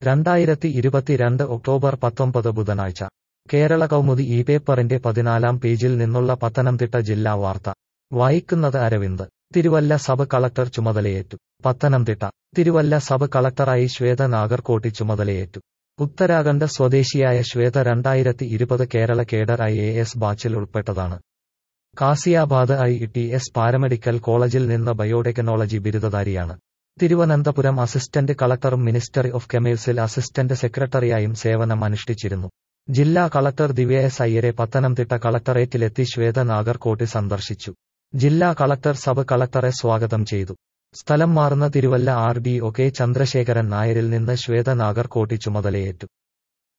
രണ്ടായിരത്തി ഇരുപത്തിരണ്ട് ഒക്ടോബർ പത്തൊമ്പത് ബുധനാഴ്ച കേരള കൗമുദി ഈ പേപ്പറിന്റെ പതിനാലാം പേജിൽ നിന്നുള്ള പത്തനംതിട്ട ജില്ലാ വാർത്ത വായിക്കുന്നത് അരവിന്ദ് തിരുവല്ല സബ് കളക്ടർ ചുമതലയേറ്റു പത്തനംതിട്ട തിരുവല്ല സബ് കളക്ടറായി ശ്വേത നാഗർകോട്ടി ചുമതലയേറ്റു ഉത്തരാഖണ്ഡ് സ്വദേശിയായ ശ്വേത രണ്ടായിരത്തി ഇരുപത് Kerala cadre I A S ബാച്ചിൽ ഉൾപ്പെട്ടതാണ് Ghaziabad I T S paramedical കോളേജിൽ നിന്ന് ബയോടെക്നോളജി ബിരുദധാരിയാണ് തിരുവനന്തപുരം അസിസ്റ്റന്റ് കളക്ടറും മിനിസ്റ്ററി ഓഫ് കെമേഴ്സിൽ അസിസ്റ്റന്റ് സെക്രട്ടറിയായും സേവനം അനുഷ്ഠിച്ചിരുന്നു ജില്ലാ കളക്ടർ ദിവ്യ എസ് അയ്യരെ പത്തനംതിട്ട കളക്ടറേറ്റിലെത്തി ശ്വേത നാഗർകോട്ടി സന്ദർശിച്ചു ജില്ലാ കളക്ടർ സബ് കളക്ടറെ സ്വാഗതം ചെയ്തു സ്ഥലം മാറുന്ന Thiruvalla R D O K Chandrasekharan നായരിൽ നിന്ന് ശ്വേത നാഗർകോട്ടി ചുമതലയേറ്റു